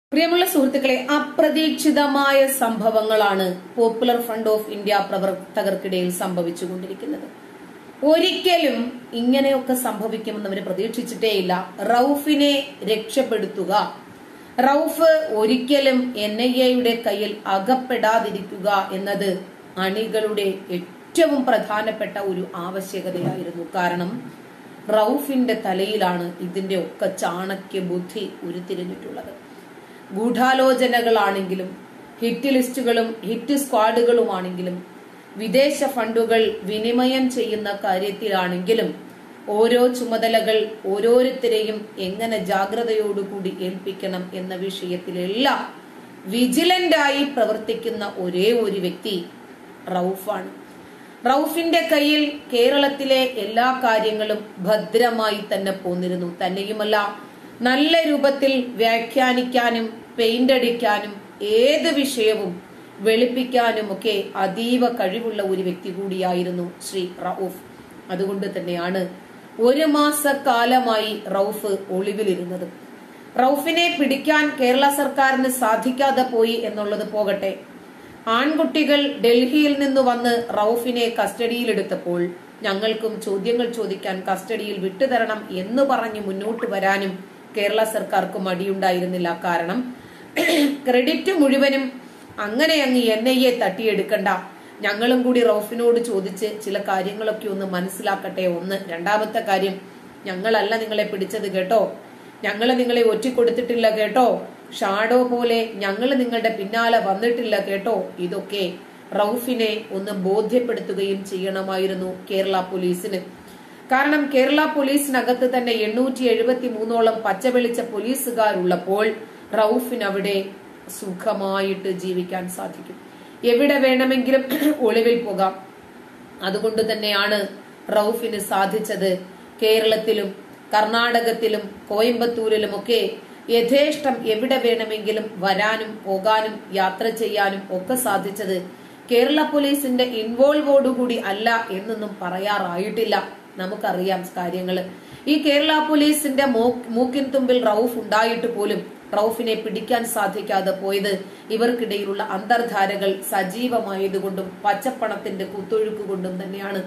പ്രിയമുള്ള സുഹൃത്തുക്കളെ അപ്രതീക്ഷിതമായ സംഭവങ്ങളാണ് പോപ്പുലർ ഫ്രണ്ട് ഓഫ് ഇന്ത്യ പ്രവർത്തകർക്കിടയിൽ സംഭവിച്ചുകൊണ്ടിരിക്കുന്നത് ഒരിക്കലും ഇങ്ങനെയൊക്കെ സംഭവിക്കുമെന്ന് അവർ പ്രതീക്ഷിച്ചിട്ടേയില്ല റൌഫിനെ രക്ഷപ്പെടുത്തുക റൌഫ് ഒരിക്കലും എൻ ഐ എയുടെ കയ്യിൽ അകപ്പെടാതിരിക്കുക എന്നത് അണികളുടെ ഏറ്റവും പ്രധാനപ്പെട്ട ഒരു ആവശ്യകതയായിരുന്നു കാരണം റൌഫിന്റെ തലയിലാണ് ഇതിന്റെ ഒക്കെ ചാണക്യ ബുദ്ധി ഉരുത്തിരിഞ്ഞിട്ടുള്ളത് ഗൂഢാലോചനകളാണെങ്കിലും ഹിറ്റ് ലിസ്റ്റുകളും ഹിറ്റ് സ്ക്വാഡുകളുമാണെങ്കിലും വിദേശ ഫണ്ടുകൾ വിനിമയം ചെയ്യുന്ന കാര്യത്തിലാണെങ്കിലും ഓരോ ചുമതലകൾ ഓരോരുത്തരെയും എങ്ങനെ ജാഗ്രതയോടുകൂടി ഏൽപ്പിക്കണം എന്ന വിഷയത്തിലെല്ലാം വിജിലന്റായി പ്രവർത്തിക്കുന്ന ഒരേ ഒരു വ്യക്തി റൌഫാണ് റൌഫിന്റെ കയ്യിൽ കേരളത്തിലെ എല്ലാ കാര്യങ്ങളും ഭദ്രമായി തന്നെ പോന്നിരുന്നു തന്നെയുമല്ല നല്ല രൂപത്തിൽ വ്യാഖ്യാനിക്കാനും പെയിന്റ് അടിക്കാനും ഏത് വിഷയവും വെളുപ്പിക്കാനുമൊക്കെ അതീവ കഴിവുള്ള ഒരു വ്യക്തി കൂടിയായിരുന്നു ശ്രീ റൌഫ് അതുകൊണ്ട് തന്നെയാണ് ഒരു മാസക്കാലമായി റൌഫ് ഒളിവിലിരുന്നത് റൌഫിനെ പിടിക്കാൻ കേരള സർക്കാരിന് സാധിക്കാതെ പോയി എന്നുള്ളത് പോകട്ടെ ആൺകുട്ടികൾ ഡൽഹിയിൽ നിന്ന് വന്ന് റൌഫിനെ കസ്റ്റഡിയിലെടുത്തപ്പോൾ ഞങ്ങൾക്കും ചോദ്യങ്ങൾ ചോദിക്കാൻ കസ്റ്റഡിയിൽ വിട്ടുതരണം എന്ന് പറഞ്ഞ് മുന്നോട്ട് വരാനും കേരള സർക്കാർക്ക് മടിയുണ്ടായിരുന്നില്ല കാരണം ക്രെഡിറ്റ് മുഴുവനും അങ്ങനെ അങ്ങ് എൻ ഐ എ തട്ടിയെടുക്കണ്ട ഞങ്ങളും കൂടി റൌഫിനോട് ചോദിച്ച് ചില കാര്യങ്ങളൊക്കെ ഒന്ന് മനസ്സിലാക്കട്ടെ ഒന്ന് രണ്ടാമത്തെ കാര്യം ഞങ്ങളല്ല നിങ്ങളെ പിടിച്ചത് കേട്ടോ ഞങ്ങൾ നിങ്ങളെ ഒറ്റിക്കൊടുത്തിട്ടില്ല കേട്ടോ ഷാഡോ പോലെ ഞങ്ങൾ നിങ്ങളുടെ പിന്നാലെ വന്നിട്ടില്ല കേട്ടോ ഇതൊക്കെ റൌഫിനെ ഒന്ന് ബോധ്യപ്പെടുത്തുകയും ചെയ്യണമായിരുന്നു കേരള പോലീസിന് കാരണം കേരള പോലീസിനകത്ത് തന്നെ എണ്ണൂറ്റി എഴുപത്തി മൂന്നോളം പച്ചവെളിച്ച പോലീസുകാരുള്ളപ്പോൾ റൌഫിന് അവിടെ സുഖമായിട്ട് ജീവിക്കാൻ സാധിക്കും എവിടെ വേണമെങ്കിലും ഒളിവിൽ പോകാം അതുകൊണ്ട് തന്നെയാണ് റൌഫിന് സാധിച്ചത് കേരളത്തിലും കർണാടകത്തിലും കോയമ്പത്തൂരിലുമൊക്കെ യഥേഷ്ടം എവിടെ വേണമെങ്കിലും വരാനും പോകാനും യാത്ര ചെയ്യാനും ഒക്കെ സാധിച്ചത് കേരള പോലീസിന്റെ ഇൻവോൾവോടുകൂടി അല്ല എന്നൊന്നും പറയാറായിട്ടില്ല നമുക്കറിയാം കാര്യങ്ങള് ഈ കേരള പോലീസിന്റെ മൂക്കിൻ തുമ്പിൽ റൌഫ് ഉണ്ടായിട്ട് പോലും റൌഫിനെ പിടിക്കാൻ സാധിക്കാതെ പോയത് ഇവർക്കിടയിലുള്ള അന്തർധാരകൾ സജീവമായതുകൊണ്ടും പച്ചപ്പണത്തിന്റെ കുത്തൊഴുക്ക് കൊണ്ടും തന്നെയാണ്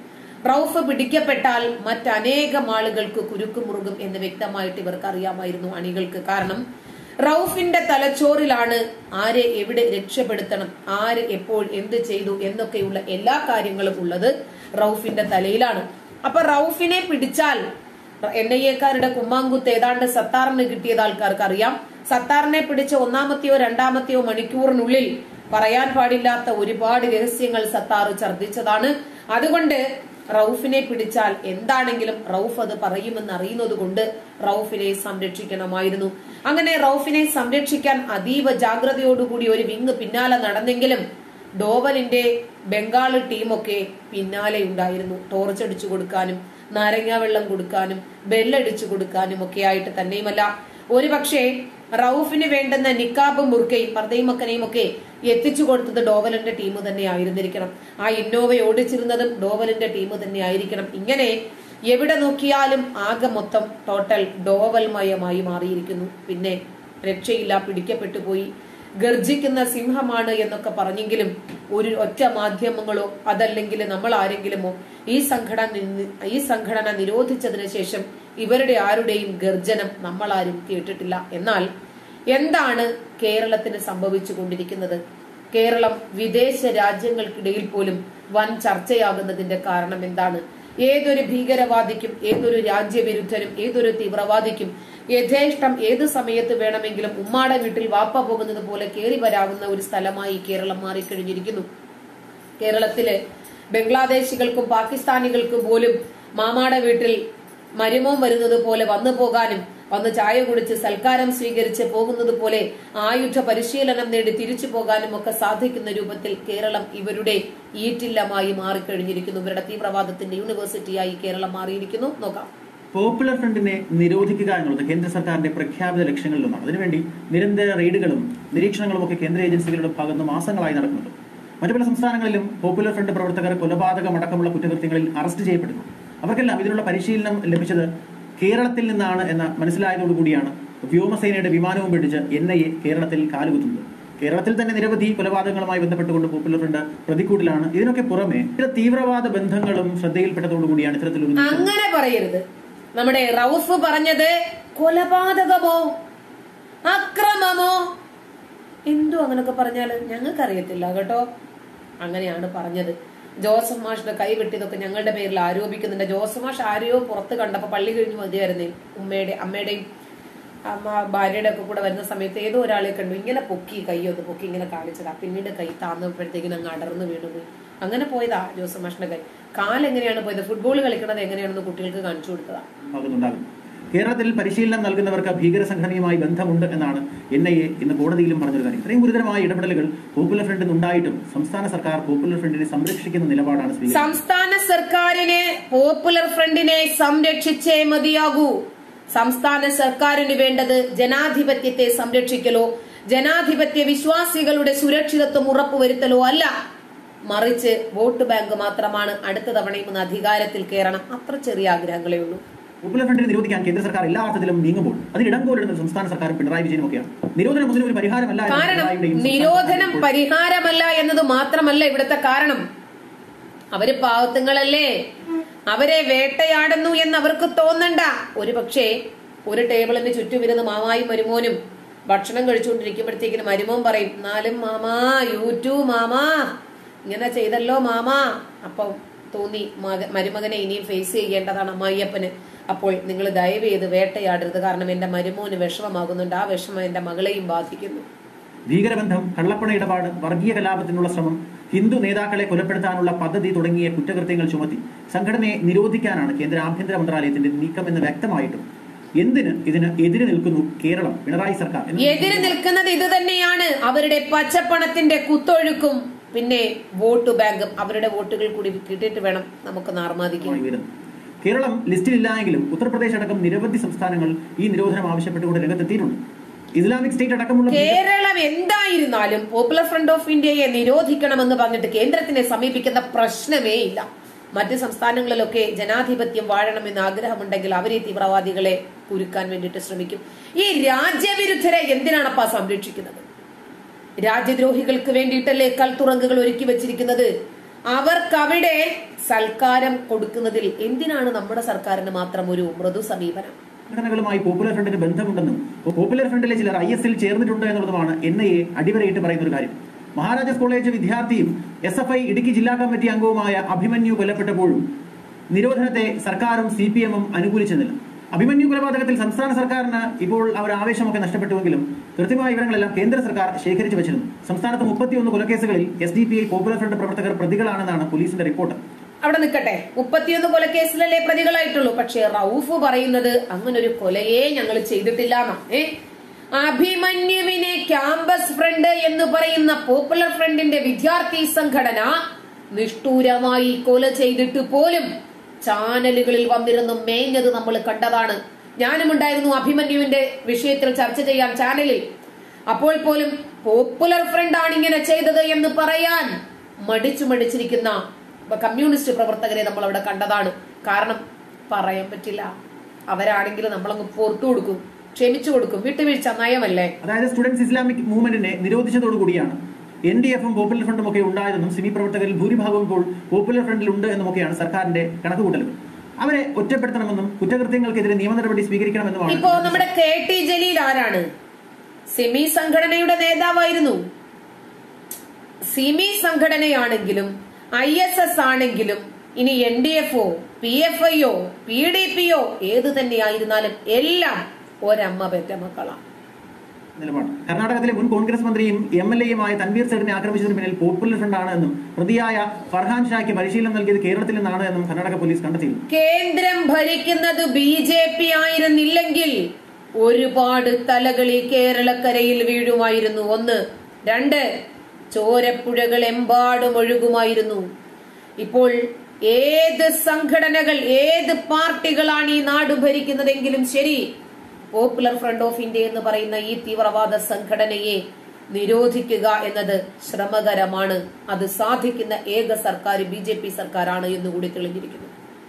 റൌഫ് പിടിക്കപ്പെട്ടാൽ മറ്റനേകം ആളുകൾക്ക് കുരുക്ക് മുറുകും എന്ന് വ്യക്തമായിട്ട് ഇവർക്ക് അറിയാമായിരുന്നു അണികൾക്ക് കാരണം റൌഫിന്റെ തലച്ചോറിലാണ് ആരെ എവിടെ രക്ഷപ്പെടുത്തണം ആര് എപ്പോൾ എന്ത് ചെയ്തു എന്നൊക്കെയുള്ള എല്ലാ കാര്യങ്ങളും ഉള്ളത് റൌഫിന്റെ തലയിലാണ് അപ്പൊ റൌഫിനെ പിടിച്ചാൽ എൻ ഐ എക്കാരുടെ കുമ്മാങ്കുത്ത് ഏതാണ്ട് സത്താറിന് കിട്ടിയത് ആൾക്കാർക്ക് അറിയാം സത്താറിനെ പിടിച്ച ഒന്നാമത്തെയോ രണ്ടാമത്തെയോ മണിക്കൂറിനുള്ളിൽ പറയാൻ പാടില്ലാത്ത ഒരുപാട് രഹസ്യങ്ങൾ സത്താർ ഛർദ്ദിച്ചതാണ് അതുകൊണ്ട് റൌഫിനെ പിടിച്ചാൽ എന്താണെങ്കിലും റൌഫ് അത് പറയുമെന്ന് അറിയുന്നത് കൊണ്ട് റൌഫിനെ സംരക്ഷിക്കണമായിരുന്നു അങ്ങനെ റൌഫിനെ സംരക്ഷിക്കാൻ അതീവ ജാഗ്രതയോടുകൂടി ഒരു വിങ് പിന്നാലെ നടന്നെങ്കിലും ഡോവലിന്റെ ബംഗാള് ടീമൊക്കെ പിന്നാലെ ഉണ്ടായിരുന്നു ടോർച്ച് അടിച്ചു കൊടുക്കാനും നാരങ്ങാ വെള്ളം കൊടുക്കാനും ബെല്ലടിച്ചു കൊടുക്കാനും ഒക്കെ ആയിട്ട് തന്നെയുമല്ല ഒരു പക്ഷേ റൌഫിന് വേണ്ടുന്ന നിക്കാബും മുറുക്കയും പർദയും മക്കനെയും ഒക്കെ എത്തിച്ചു കൊടുത്തത് ഡോവലിന്റെ ടീം തന്നെ ആയിരുന്നിരിക്കണം ആ ഇന്നോവ ഓടിച്ചിരുന്നതും ഡോവലിന്റെ ടീം തന്നെ ആയിരിക്കണം ഇങ്ങനെ എവിടെ നോക്കിയാലും ആകെ മൊത്തം ടോട്ടൽ ഡോവൽമയമായി മാറിയിരിക്കുന്നു പിന്നെ രക്ഷയില്ല പിടിക്കപ്പെട്ടു പോയി ഗർജിക്കുന്ന സിംഹമാണ് എന്നൊക്കെ പറഞ്ഞെങ്കിലും ഒരു ഒറ്റ മാധ്യമങ്ങളോ അതല്ലെങ്കിൽ നമ്മൾ ആരെങ്കിലുമോ ഈ സംഘടന ഈ സംഘടന നിരോധിച്ചതിന് ശേഷം ഇവരുടെ ആരുടെയും ഗർജനം നമ്മൾ ആരും കേട്ടിട്ടില്ല എന്നാൽ എന്താണ് കേരളത്തിന് സംഭവിച്ചുകൊണ്ടിരിക്കുന്നത് കേരളം വിദേശ രാജ്യങ്ങൾക്കിടയിൽ പോലും വൻ ചർച്ചയാകുന്നതിന്റെ കാരണം എന്താണ് ഏതൊരു ഭീകരവാദിക്കും ഏതൊരു രാജ്യവിരുദ്ധനും ഏതൊരു തീവ്രവാദിക്കും യഥേഷ്ടം ഏത് സമയത്ത് വേണമെങ്കിലും ഉമ്മാട വീട്ടിൽ വാപ്പ പോകുന്നത് പോലെ കയറി വരാവുന്ന ഒരു സ്ഥലമായി കേരളം മാറിക്കഴിഞ്ഞിരിക്കുന്നു കേരളത്തില് ബംഗ്ലാദേശികൾക്കും പാകിസ്ഥാനികൾക്കും പോലും മാമാട വീട്ടിൽ മരുമോൻ വരുന്നത് പോലെ വന്നു പോകാനും വന്ന് ചായ കുടിച്ച് സൽക്കാരം സ്വീകരിച്ച് പോകുന്നത് പോലെ ആയുധ പരിശീലനം നേടി തിരിച്ചു പോകാനും ഒക്കെ സാധിക്കുന്ന രൂപത്തിൽ കേരളം ഇവരുടെ ഈറ്റില്ലമായി മാറിക്കഴിഞ്ഞിരിക്കുന്നു ഇവരുടെ തീവ്രവാദത്തിന്റെ യൂണിവേഴ്സിറ്റിയായി കേരളം മാറിയിരിക്കുന്നു നോക്കാം പോപ്പുലർ ഫ്രണ്ടിനെ നിരോധിക്കുക എന്നുള്ളത് കേന്ദ്ര സർക്കാരിന്റെ പ്രഖ്യാപിത ലക്ഷ്യങ്ങളിലൊന്നാണ് അതിനുവേണ്ടി നിരന്തര റെയ്ഡുകളും നിരീക്ഷണങ്ങളും ഒക്കെ കേന്ദ്ര ഏജൻസികളുടെ ഭാഗത്ത് മാസങ്ങളായി നടക്കുന്നുണ്ട് മറ്റു പല സംസ്ഥാനങ്ങളിലും പോപ്പുലർ ഫ്രണ്ട് പ്രവർത്തകർ കൊലപാതകം അടക്കമുള്ള കുറ്റകൃത്യങ്ങളിൽ അറസ്റ്റ് ചെയ്യപ്പെടുന്നു അവർക്കെല്ലാം ഇതിനുള്ള പരിശീലനം ലഭിച്ചത് കേരളത്തിൽ നിന്നാണ് എന്ന മനസ്സിലായതോടുകൂടിയാണ് വ്യോമസേനയുടെ വിമാനവും പിടിച്ച് എൻ ഐ എ കേരളത്തിൽ കാലുകുത്തുന്നത് കേരളത്തിൽ തന്നെ നിരവധി കൊലപാതകങ്ങളുമായി ബന്ധപ്പെട്ടുകൊണ്ട് പോപ്പുലർ ഫ്രണ്ട് പ്രതിക്കൂട്ടിലാണ് ഇതിനൊക്കെ പുറമെ ചില തീവ്രവാദ ബന്ധങ്ങളും ശ്രദ്ധയിൽപ്പെട്ടതോടുകൂടിയാണ് ഇത്തരത്തിലൊരു നീക്കം അങ്ങനെ പറയരുത് നമ്മുടെ റൌഫ് പറഞ്ഞത് കൊലപാതകമോ അക്രമമോ എന്തോ അങ്ങനൊക്കെ പറഞ്ഞാല് ഞങ്ങൾക്ക് അറിയത്തില്ല കേട്ടോ അങ്ങനെയാണ് പറഞ്ഞത് ജോസഫ് മാഷിന്റെ കൈ വെട്ടിയതൊക്കെ ഞങ്ങളുടെ പേരിൽ ആരോപിക്കുന്നുണ്ട് ജോസഫ് മാഷ് ആരെയോ പുറത്ത് കണ്ടപ്പോ പള്ളി കഴിഞ്ഞ് മതിയായിരുന്നേ ഉമ്മയുടെ അമ്മയുടെയും അമ്മ ഭാര്യയുടെ ഒക്കെ കൂടെ വരുന്ന സമയത്ത് ഏതോ ഒരാളെ കണ്ടു ഇങ്ങനെ പൊക്കി കൈയൊന്ന് പൊക്കി ഇങ്ങനെ കാണിച്ചതാ പിന്നീട് കൈ താന്നപ്പോഴത്തേക്കിനും അങ്ങ് അടർന്നു വീണു പോയി അങ്ങനെ പോയതാ ജോസഫ് മാഷിന്റെ കൈ കാലെങ്ങനെയാണ് പോയത് ഫുട്ബോൾ കളിക്കുന്നത് എങ്ങനെയാണെന്ന് കുട്ടികൾക്ക് കാണിച്ചു കൊടുത്തതാ ആകുന്നുണ്ടാകും കേരളത്തിൽ പരിശീലനം നൽകുന്നവർക്ക് ഭീകര സംഘടനയുമായി ബന്ധമുണ്ട് എന്നാണ് എൻ ഐ എ ഇന്ന് കോടതിയിലും പറഞ്ഞൊരു കാര്യം ഇത്രയും ഗുരുതരമായ ഇടപെടലുകൾ പോപ്പുലർ ഫ്രണ്ടിൽ നിന്നുണ്ടായിട്ടും സംസ്ഥാന സർക്കാർ പോപ്പുലർ ഫ്രണ്ടിനെ സംരക്ഷിക്കുന്ന നിലപാടാണ് സ്വീകരിച്ചത് സംസ്ഥാന സർക്കാരിന് പോപ്പുലർ ഫ്രണ്ടിനെ സംരക്ഷിച്ചേ മതിയാകൂ സംസ്ഥാന സർക്കാരിന് വേണ്ടത് ജനാധിപത്യത്തെ സംരക്ഷിക്കലോ ജനാധിപത്യ വിശ്വാസികളുടെ സുരക്ഷിതത്വം ഉറപ്പുവരുത്തലോ അല്ല മറിച്ച് വോട്ട് ബാങ്ക് മാത്രമാണ് അടുത്ത തവണയും ഒന്ന് അധികാരത്തിൽ കയറണം അത്ര ചെറിയ ആഗ്രഹങ്ങളേ ഉള്ളൂ പോപ്പുലർ ഫ്രണ്ടിനെ നിരോധിക്കാൻ കേന്ദ്ര സർക്കാർ എല്ലാ അർത്ഥത്തിലും നീങ്ങുമ്പോൾ അതിന് ഇടം കോരിടുന്നത് സംസ്ഥാന സർക്കാരും പിണറായി വിജയനും ഒക്കെയാണ് നിരോധനം ഒന്നിനും ഒരു പരിഹാരമല്ല എന്ന് കാരണം പിണറായിയുടെയും സംസ്ഥാന നിരോധനം സർക്കാരിനും പരിഹാരമല്ല എന്നത് മാത്രമല്ല ഇവിടുത്തെ കാരണം അവര് പാവത്തുങ്ങളല്ലേ അവരെ വേട്ടയാടുന്നു എന്ന് അവർക്ക് തോന്നണ്ട ഒരു പക്ഷേ ഒരു ടേബിളിന് ചുറ്റും ഇരുന്ന് മാമായും മരുമോനും ഭക്ഷണം കഴിച്ചുകൊണ്ടിരിക്കുമ്പോഴത്തേക്കിനും മരുമോൻ പറയും എന്നാലും മാമാ യൂട്യൂബ് മാമാ ഇങ്ങനെ ചെയ്തല്ലോ മാമാ അപ്പം തോന്നി മക- മരുമകനെ ഇനിയും ഫേസ് ചെയ്യേണ്ടതാണ് അമ്മായിയപ്പന് അപ്പോൾ നിങ്ങൾ ദയവ് ചെയ്ത് വേട്ടയാടരുത് കാരണം എന്റെ മരുമോന് വിഷമമാകുന്നുണ്ട് ആ വിഷമം എന്റെ മകളെയും ബാധിക്കുന്നു ഭീകരബന്ധം കള്ളപ്പണ ഇടപാട് വർഗീയ കലാപത്തിനുള്ള ശ്രമം ഹിന്ദു നേതാക്കളെ കൊലപ്പെടുത്താനുള്ള പദ്ധതി തുടങ്ങിയ കുറ്റകൃത്യങ്ങൾ ചുമത്തി സംഘടനയെ നിരോധിക്കാനാണ് കേന്ദ്ര ആഭ്യന്തര മന്ത്രാലയത്തിന്റെ നീക്കമെന്ന് വ്യക്തമായിട്ടും എന്തിന് ഇതിന് എതിരെ നിൽക്കുന്നു കേരളം പിണറായി സർക്കാർ എന്ന് എതിര് നിൽക്കുന്നത് ഇത് തന്നെയാണ് അവരുടെ പച്ചപ്പണത്തിന്റെ കുത്തൊഴുക്കും പിന്നെ വോട്ട് ബാങ്കും അവരുടെ വോട്ടുകൾ കൂടി കിട്ടിയിട്ട് വേണം നമുക്ക് നാർമാദിക്കാൻ വ്യക്തമായി വരുന്നു കേരളം ലിസ്റ്റിലില്ല എങ്കിലും ഉത്തർപ്രദേശ് അടക്കം നിരവധി സംസ്ഥാനങ്ങൾ ഈ നിരോധനം ആവശ്യപ്പെട്ടുകൊണ്ട് രംഗത്തെത്തിയിട്ടുണ്ട് ഇസ്ലാമിക് സ്റ്റേറ്റ് അടക്കമുള്ള കേരളം എന്തായിരുന്നാലും പോപ്പുലർ ഫ്രണ്ട് ഓഫ് ഇന്ത്യയെ നിരോധിക്കണമെന്ന് പറഞ്ഞിട്ട് കേന്ദ്രത്തിനെ സമീപിക്കുന്ന പ്രശ്നമേ ഇല്ല മറ്റ് സംസ്ഥാനങ്ങളിലൊക്കെ ജനാധിപത്യം വാഴണമെന്ന് ആഗ്രഹമുണ്ടെങ്കിൽ അവർ ഈ തീവ്രവാദികളെ കുരുക്കാൻ വേണ്ടിയിട്ട് ശ്രമിക്കും ഈ രാജ്യവിരുദ്ധരെ എന്തിനാണപ്പാ സംരക്ഷിക്കുന്നത് രാജ്യദ്രോഹികൾക്ക് വേണ്ടിയിട്ടല്ലേ കൽത്തുറങ്കുകൾ ഒരുക്കി വെച്ചിരിക്കുന്നത് അവർക്കവിടെ സൽക്കാരം കൊടുക്കുന്നതിൽ എന്തിനാണ് നമ്മുടെ സർക്കാരിന് മാത്രം ഒരു മൃദു സമീപനം സംഘടനകളുമായി പോപ്പുലർ ഫ്രണ്ടിന് ബന്ധമുണ്ടെന്നും പോപ്പുലർ ഫ്രണ്ടിലെ ചിലർ ഐ എസ് എൽ ചേർന്നിട്ടുണ്ട് എന്നുള്ളതുമാണ് എൻ ഐ എ അടിവരയിട്ട് പറയുന്ന ഒരു കാര്യം മഹാരാജാസ് കോളേജ് വിദ്യാർത്ഥിയും എസ് എഫ് ഐ ഇടുക്കി ജില്ലാ കമ്മിറ്റി അംഗവുമായ അഭിമന്യു കൊല്ലപ്പെട്ടപ്പോഴും നിരോധനത്തെ സർക്കാരും സി പി എമ്മും അനുകൂലിച്ചെന്നില്ല അഭിമന്യു കൊലപാതകത്തിൽ സംസ്ഥാന സർക്കാരിന് ഇപ്പോൾ അവർ ആവേശമൊക്കെ നഷ്ടപ്പെട്ടുവെങ്കിലും കൃത്യമായ വിവരങ്ങളെല്ലാം കേന്ദ്ര സർക്കാർ ശേഖരിച്ചു വെച്ചിരുന്നു സംസ്ഥാനത്ത് മുപ്പത്തിയൊന്ന് കൊലക്കേസുകളിൽ S D P I popular front പ്രവർത്തകർ പ്രതികളാണെന്നാണ് പോലീസിന്റെ റിപ്പോർട്ട് അവിടെ നിൽക്കട്ടെ മുപ്പത്തിയൊന്ന് കൊലക്കേസിലല്ലേ പ്രതികളായിട്ടുള്ളൂ പക്ഷേ റൌഫ് പറയുന്നത് അങ്ങനെ ഒരു കൊലയെ ഞങ്ങൾ ചെയ്തിട്ടില്ല എന്നാ ഏ അഭിമന്യുവിനെ ക്യാമ്പസ് ഫ്രണ്ട് എന്ന് പറയുന്ന പോപ്പുലർ ഫ്രണ്ടിന്റെ വിദ്യാർത്ഥി സംഘടന നിഷ്ഠൂരമായി കൊല ചെയ്തിട്ട് പോലും ചാനലുകളിൽ വന്നിരുന്ന് മേഞ്ഞത് നമ്മൾ കണ്ടതാണ് ഞാനും ഉണ്ടായിരുന്നു അഭിമന്യുവിന്റെ വിഷയത്തിൽ ചർച്ച ചെയ്യാൻ ചാനലിൽ അപ്പോൾ പോലും പോപ്പുലർ ഫ്രണ്ട് ആണ് ഇങ്ങനെ ചെയ്തത് എന്ന് പറയാൻ മടിച്ചു മടിച്ചിരിക്കുന്ന കമ്മ്യൂണിസ്റ്റ് പ്രവർത്തകരെ നമ്മൾ അവിടെ കണ്ടതാണ് കാരണം പറയാൻ പറ്റില്ല അവരാണെങ്കിൽ നമ്മളങ്ങ് പുറത്തു കൊടുക്കും ക്ഷമിച്ചു കൊടുക്കും വിട്ടുവീഴ്ച നയമല്ലേ അതായത് സ്റ്റുഡൻസ് ഇസ്ലാമിക് മൂവ്മെന്റിനെ നിരോധിച്ചതോടുകൂടിയാണ് എൻ ഡി എഫും പോപ്പുലർ ഫ്രണ്ടും ഒക്കെ ഉണ്ടായതെന്നും സിമി പ്രവർത്തകരിൽ ഭൂരിഭാഗവും ഇപ്പോൾ പോപ്പുലർ ഫ്രണ്ടിൽ ഉണ്ട് എന്നുമൊക്കെയാണ് സർക്കാരിന്റെ കണക്കുകൂട്ടലുകൾ അവരെ ഒറ്റപ്പെടുത്തണമെന്നും കുറ്റകൃത്യങ്ങൾക്കെതിരെ നിയമ നടപടി സ്വീകരിക്കണമെന്നുമാണ് ഇപ്പോ നമ്മുടെ കെ ടി ജലീൽ ആരാണ് സിമി സംഘടനയുടെ നേതാവായിരുന്നു സിമി സംഘടനയാണെങ്കിലും ഐ എസ് എസ് ആണെങ്കിലും ഇനി എൻ ഡി എഫ് ഒ പി എഫ് ഐ ഒ പി ഡി പി ഒ ഏത് തന്നെയായിരുന്നാലും എല്ലാം ഒരമ്മ പെറ്റ മക്കളാണ് നിലപാട് കർണാടകത്തിലെ മുൻ കോൺഗ്രസ് മന്ത്രിയും എം എൽ എയുമായ തൻവീർ സേഠിനെ ആക്രമിച്ചതിന് പിന്നിൽ പോപ്പുലർ ഫ്രണ്ടാണ് എന്നും പ്രതിയായ ഫർഹാൻ ഷായ്ക്ക് പരിശീലനം നൽകിയത് കേരളത്തിൽ നിന്നാണ് എന്നും കർണാടക പോലീസ് കണ്ടെത്തിയിരുന്നു കേന്ദ്രം ഭരിക്കുന്നത് ബി ജെ പി ആയിരുന്നില്ലെങ്കിൽ ഒരുപാട് തലകളി കേരളക്കരയിൽ വീഴുമായിരുന്നു ഒന്ന് രണ്ട് ചോരപ്പുഴകൾ എമ്പാടും ഒഴുകുമായിരുന്നു ഇപ്പോൾ ഏത് സംഘടനകൾ ഏത് പാർട്ടികളാണ് ഈ നാട് ഭരിക്കുന്നതെങ്കിലും ശരി പോപ്പുലർ ഫ്രണ്ട് ഓഫ് ഇന്ത്യ എന്ന് പറയുന്ന ഈ തീവ്രവാദ സംഘടനയെ നിരോധിക്കുക എന്നത് ശ്രമകരമാണ് അത് സാധിക്കുന്ന ഏക സർക്കാർ ബി ജെ പി സർക്കാരാണ് എന്നുകൂടി തെളിഞ്ഞിരിക്കുന്നു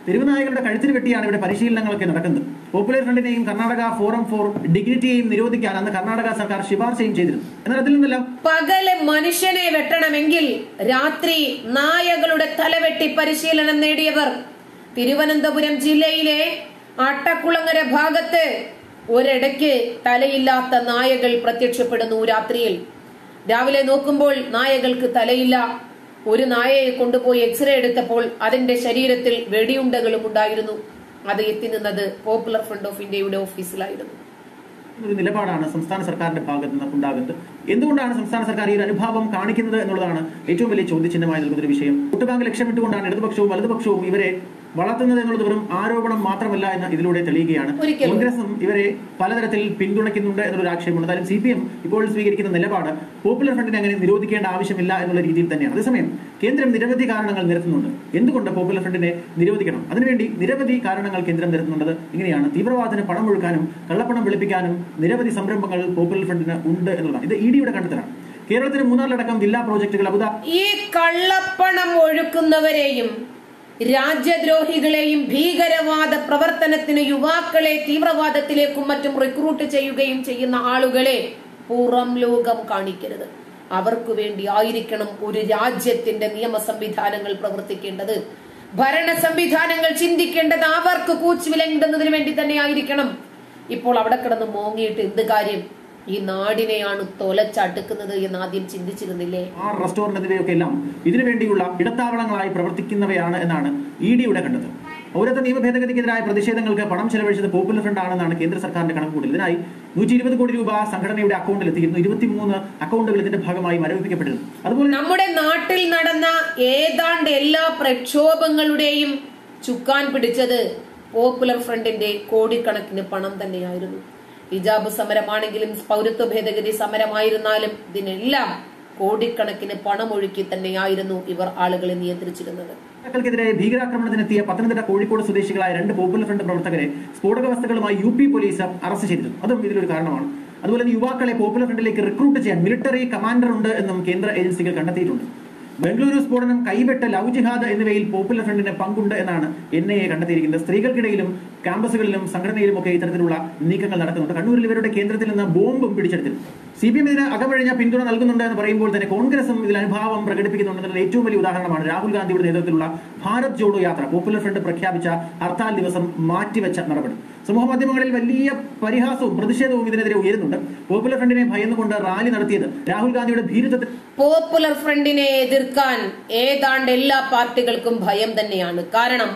തെരുവുനായകളുടെ കഴുത്തിന് വെട്ടിയാണ് ഇവിടെ പരിശീലനങ്ങളൊക്കെ നടക്കുന്നത് പോപ്പുലർ ഫ്രണ്ടിനെയും കർണാടക ഫോറം ഫോർ ഡിഗ്നിറ്റിയെയും നിരോധിക്കാൻ അന്ന് കർണാടക സർക്കാർ ശുപാർശയും ചെയ്തിരുന്നു എന്നാൽ അതിൽ നിന്നെല്ലാം പകല് മനുഷ്യനെ വെട്ടണമെങ്കിൽ രാത്രി നായകളുടെ തലവെട്ടി പരിശീലനം നേടിയവർ തിരുവനന്തപുരം ജില്ലയിലെ അട്ടക്കുളങ്ങര ഭാഗത്ത് ഒരിടയ്ക്ക് തലയില്ലാത്ത നായകൾ പ്രത്യക്ഷപ്പെടുന്നു രാത്രിയിൽ രാവിലെ നോക്കുമ്പോൾ നായകൾക്ക് തലയില്ല ഒരു നായയെ കൊണ്ടുപോയി എക്സ്റേ എടുത്തപ്പോൾ അതിന്റെ ശരീരത്തിൽ വെടിയുണ്ടകളും ഉണ്ടായിരുന്നു അത് എത്തി നിന്നത് പോപ്പുലർ ഫ്രണ്ട് ഓഫ് ഇന്ത്യയുടെ ഓഫീസിലായിരുന്നു ഒരു നിലപാടാണ് സംസ്ഥാന സർക്കാരിന്റെ ഭാഗത്ത് നിന്ന് ഉണ്ടാകുന്നത് എന്തുകൊണ്ടാണ് സംസ്ഥാന സർക്കാർ ഈ ഒരു അനുഭാവം കാണിക്കുന്നത് എന്നുള്ളതാണ് ഏറ്റവും വലിയ ചോദ്യചിഹ്നമായി നിൽക്കുന്ന ഒരു വിഷയം വോട്ട് ബാങ്ക് ലക്ഷ്യമിട്ടുകൊണ്ടാണ് ഇടതുപക്ഷവും വലതുപക്ഷവും ഇവരെ വളർത്തുന്നത് എന്നുള്ളത് വെറും ആരോപണം മാത്രമല്ല എന്ന് ഇതിലൂടെ തെളിയുകയാണ് ഒരിക്കലും. കോൺഗ്രസും ഇവരെ പലതരത്തിൽ പിന്തുണയ്ക്കുന്നുണ്ട് എന്നൊരു ആക്ഷേപമുണ്ട് എന്തായാലും സി പി എം ഇപ്പോൾ സ്വീകരിക്കുന്ന നിലപാട് പോപ്പുലർ ഫ്രണ്ടിനെ അങ്ങനെ നിരോധിക്കേണ്ട ആവശ്യമില്ല എന്നുള്ള രീതിയിൽ തന്നെയാണ് അതേസമയം കേന്ദ്രം നിരവധി കാരണങ്ങൾ നിരത്തുന്നുണ്ട് എന്തുകൊണ്ട് പോപ്പുലർ ഫ്രണ്ടിനെ നിരോധിക്കണം അതിനുവേണ്ടി നിരവധി കാരണങ്ങൾ കേന്ദ്രം നിരത്തുന്നുണ്ട് ഇങ്ങനെയാണ് തീവ്രവാദത്തിന് പണം ഒഴുക്കാനും കള്ളപ്പണം വെളുപ്പിക്കാനും നിരവധി സംരംഭങ്ങൾ പോപ്പുലർ ഫ്രണ്ടിന് ഉണ്ട് എന്നുള്ളതാണ് ഇത് ഇ ഡിയുടെ കണ്ടെത്തലാണ് കേരളത്തിന് മൂന്നാറിലടക്കം ജില്ലാ പ്രോജക്ടുകൾ അബുദാ ഈ കള്ളപ്പണം ഒഴുക്കുന്നവരെയും രാജ്യദ്രോഹികളെയും ഭീകരവാദ പ്രവർത്തനത്തിന് യുവാക്കളെ തീവ്രവാദത്തിലേക്കും മറ്റും റിക്രൂട്ട് ചെയ്യുകയും ചെയ്യുന്ന ആളുകളെ പുറം ലോകം കാണിക്കരുത് അവർക്ക് വേണ്ടി ആയിരിക്കണം ഒരു രാജ്യത്തിന്റെ നിയമ സംവിധാനങ്ങൾ പ്രവർത്തിക്കേണ്ടത് ഭരണ സംവിധാനങ്ങൾ ചിന്തിക്കേണ്ടത് അവർക്ക് കൂച്ചുവിലങ്ങിടുന്നതിന് വേണ്ടി തന്നെ ആയിരിക്കണം ഇപ്പോൾ അവിടെ കിടന്ന് മോങ്ങിയിട്ട് എന്ത് കാര്യം ഈ നാടിനെയാണ് തൊലച്ചടുക്കുന്നത് എന്ന് ആദ്യം ചിന്തിച്ചിരുന്നില്ലേ ആ റെസ്റ്റോറന്റ് എന്നിവയൊക്കെ എല്ലാം ഇതിനു വേണ്ടിയുള്ള ഇടത്താവളങ്ങളായി പ്രവർത്തിക്കുന്നവയാണ് എന്നാണ് ഇ ഡിയുടെ കണ്ടത് പൗരത്വ നിയമ ഭേദഗതിക്കെതിരായ പ്രതിഷേധങ്ങൾക്ക് പണം ചെലവഴിച്ചത് പോപ്പുലർ ഫ്രണ്ട് ആണെന്നാണ് കേന്ദ്ര സർക്കാരിന്റെ കണക്കുകൂട്ടൽ ഇതിനായി നൂറ്റി ഇരുപത് കോടി രൂപ സംഘടനയുടെ അക്കൗണ്ടിൽ എത്തിയിരുന്നു ഇരുപത്തിമൂന്ന് അക്കൗണ്ടുകൾ ഇതിന്റെ ഭാഗമായി മരവിപ്പിക്കപ്പെട്ടിരുന്നു അതുപോലെ നമ്മുടെ നാട്ടിൽ നടന്ന ഏതാണ്ട് എല്ലാ പ്രക്ഷോഭങ്ങളുടെയും ചുക്കാൻ പിടിച്ചത് പോപ്പുലർ ഫ്രണ്ടിന്റെ കോടിക്കണക്കിന് പണം തന്നെയായിരുന്നു ഹിജാബ് സമരമാണെങ്കിലും പൗരത്വ ഭേദഗതി സമരമായിരുന്നാലും ഇതിനെല്ലാം കോടിക്കണക്കിന് പണമൊഴുക്കി തന്നെയായിരുന്നു ഇവർ ആളുകളെ നിയന്ത്രിച്ചിരുന്നത് ക്കെതിരെ ഭീകരാക്രമണത്തിനെത്തിയ പത്തനംതിട്ട കോഴിക്കോട് സ്വദേശികളായ രണ്ട് പോപ്പുലർ ഫ്രണ്ട് പ്രവർത്തകരെ സ്ഫോടക വസ്തുക്കളുമായി യു പി പോലീസ് അറസ്റ്റ് ചെയ്തിരുന്നു അതും ഇതിലൊരു കാരണമാണ് അതുപോലെ തന്നെ യുവാക്കളെ പോപ്പുലർ ഫ്രണ്ടിലേക്ക് റിക്രൂട്ട് ചെയ്യാൻ മിലിറ്ററി കമാൻഡർ ഉണ്ട് എന്നും കേന്ദ്ര ഏജൻസികൾ കണ്ടെത്തിയിട്ടുണ്ട് ബംഗളൂരു സ്ഫോടനം കൈവെട്ട് ലവ് ജിഹാദ് എന്നിവയിൽ പോപ്പുലർ ഫ്രണ്ടിന് പങ്കുണ്ട് എന്നാണ് എൻ ഐ എ കണ്ടെത്തിയിരിക്കുന്നത് സ്ത്രീകൾക്കിടയിലും ക്യാമ്പസുകളിലും സംഘടനയിലും ഒക്കെ ഇത്തരത്തിലുള്ള നീക്കങ്ങൾ നടക്കുന്നുണ്ട് കണ്ണൂരിൽ ഇവരുടെ കേന്ദ്രത്തിൽ നിന്ന് ബോംബും പിടിച്ചെടുത്തിരുന്നു സി പി എം ഇതിന് അകമഴിഞ്ഞ പിന്തുണ നൽകുന്നുണ്ട് എന്ന് പറയുമ്പോൾ തന്നെ കോൺഗ്രസും ഇതിൽ അനുഭാവം പ്രകടിപ്പിക്കുന്നുണ്ടെന്നുള്ള ഏറ്റവും വലിയ ഉദാഹരണമാണ് രാഹുൽ ഗാന്ധിയുടെ നേതൃത്വത്തിലുള്ള ഭാരത് ജോഡോ യാത്ര പോപ്പുലർ ഫ്രണ്ട് പ്രഖ്യാപിച്ച ഹർത്താൽ ദിവസം മാറ്റിവെച്ച നടപടി സമൂഹ മാധ്യമങ്ങളിൽ വലിയ പരിഹാസവും പ്രതിഷേധവും ഇതിനെതിരെ ഉയരുന്നുണ്ട് പോപ്പുലർ ഫ്രണ്ടിനെ ഭയന്നുകൊണ്ട് റാലി നടത്തിയത് രാഹുൽ ഗാന്ധിയുടെ ഭീരുത്വത്തിൽ പോപ്പുലർ ഫ്രണ്ടിനെ എതിർക്കാൻ ഏതാണ്ട് എല്ലാ പാർട്ടികൾക്കും ഭയം തന്നെയാണ് കാരണം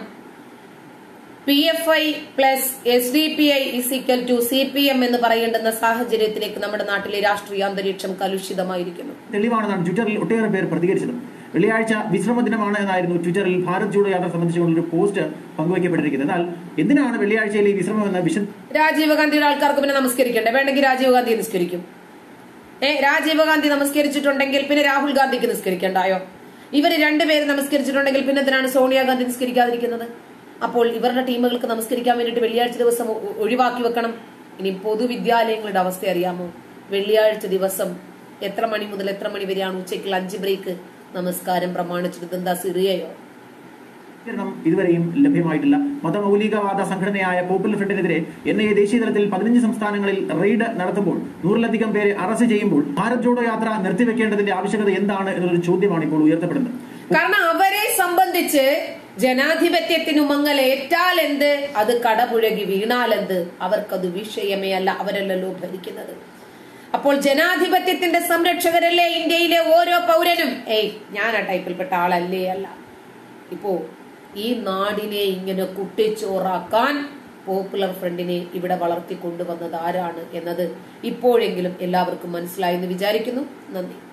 P F I plus S D P I equal to C P M എന്ന് പറയേണ്ടുന്ന സാഹചര്യത്തിലേക്ക് നമ്മുടെ നാട്ടിലെ രാഷ്ട്രീയ അന്തരീക്ഷം കലുഷിതമായിരിക്കുന്നു തെളിവാണെന്നാണ് ട്വിറ്ററിൽ ഒട്ടേറെ പേർ പ്രതികരിച്ചത് വെള്ളിയാഴ്ച വിശ്രമ ദിനമാണ് എന്നായിരുന്നു ട്വിറ്ററിൽ ഭാരത് ജോഡോ യാത്ര സംബന്ധിച്ചുള്ള ഒരു പോസ്റ്റ് പങ്കുവയ്ക്കപ്പെട്ടിരിക്കുന്നത് എന്നാൽ എന്തിനാണ് വെള്ളിയാഴ്ചയിൽ ഈ വിശ്രമം എന്ന വിശദ രാജീവ് ഗാന്ധിയുടെ ആൾക്കാർക്ക് പിന്നെ നമസ്കരിക്കണ്ടേ വേണമെങ്കിൽ രാജീവ് ഗാന്ധി നിസ്കരിക്കും ഏ രാജീവ് ഗാന്ധി നമസ്കരിച്ചിട്ടുണ്ടെങ്കിൽ പിന്നെ രാഹുൽ ഗാന്ധിക്ക് നിസ്കരിക്കണ്ടായോ ഇവര് രണ്ടുപേരും നമസ്കരിച്ചിട്ടുണ്ടെങ്കിൽ പിന്നെ എന്തിനാണ് സോണിയാഗാന്ധി നിസ്കരിക്കാതിരിക്കുന്നത് അപ്പോൾ ഇവരുടെ ടീമുകൾക്ക് നമസ്കരിക്കാൻ വേണ്ടിയിട്ട് വെള്ളിയാഴ്ച ദിവസം ഒ- ഒഴിവാക്കി വെക്കണം ഇനി പൊതുവിദ്യാലയങ്ങളുടെ അവസ്ഥ അറിയാമോ വെള്ളിയാഴ്ച ദിവസം എത്ര മണി മുതൽ എത്ര മണി വരെയാണ് ഉച്ചയ്ക്ക് ലഞ്ച് ബ്രേക്ക് നമസ്കാരം പ്രമാണിച്ചത് എന്താ സിറിയയോ പ്രതികരണം ഇതുവരെയും ലഭ്യമായിട്ടില്ല മതമൗലികവാദ സംഘടനയായ പോപ്പുലർ ഫ്രണ്ടിനെതിരെ എൻ ഐ എ ദേശീയ തലത്തിൽ പതിനഞ്ച് സംസ്ഥാനങ്ങളിൽ റെയ്ഡ് നടത്തുമ്പോൾ നൂറിലധികം പേരെ അറസ്റ്റ് ചെയ്യുമ്പോൾ ഭാരത് ജോഡോ യാത്ര നിർത്തിവെക്കേണ്ടതിന്റെ ആവശ്യകത എന്താണ് എന്നൊരു ചോദ്യമാണ് ഇപ്പോൾ ഉയർത്തപ്പെടുന്നത് കാരണം അവരെ സംബന്ധിച്ച് ജനാധിപത്യത്തിനു മങ്ങലേറ്റാൽ എന്ത് അത് കടപുഴകി വീണാലെന്ത് അവർക്കത് വിഷയമേ അല്ല അവരല്ലല്ലോ ഭരിക്കുന്നത് അപ്പോൾ ജനാധിപത്യത്തിന്റെ സംരക്ഷകരല്ലേ ഇന്ത്യയിലെ ഓരോ പൗരനും ഏയ് ഞാൻ ആ ടൈപ്പിൽപ്പെട്ട ആളല്ലേ അല്ല ഇപ്പോ ഈ നാടിനെ ഇങ്ങനെ കുട്ടിച്ചോറാക്കാൻ പോപ്പുലർ ഫ്രണ്ടിനെ ഇവിടെ വളർത്തിക്കൊണ്ടുവന്നത് ആരാണ് എന്നത് ഇപ്പോഴെങ്കിലും എല്ലാവർക്കും മനസ്സിലായെന്ന് വിചാരിക്കുന്നു നന്ദി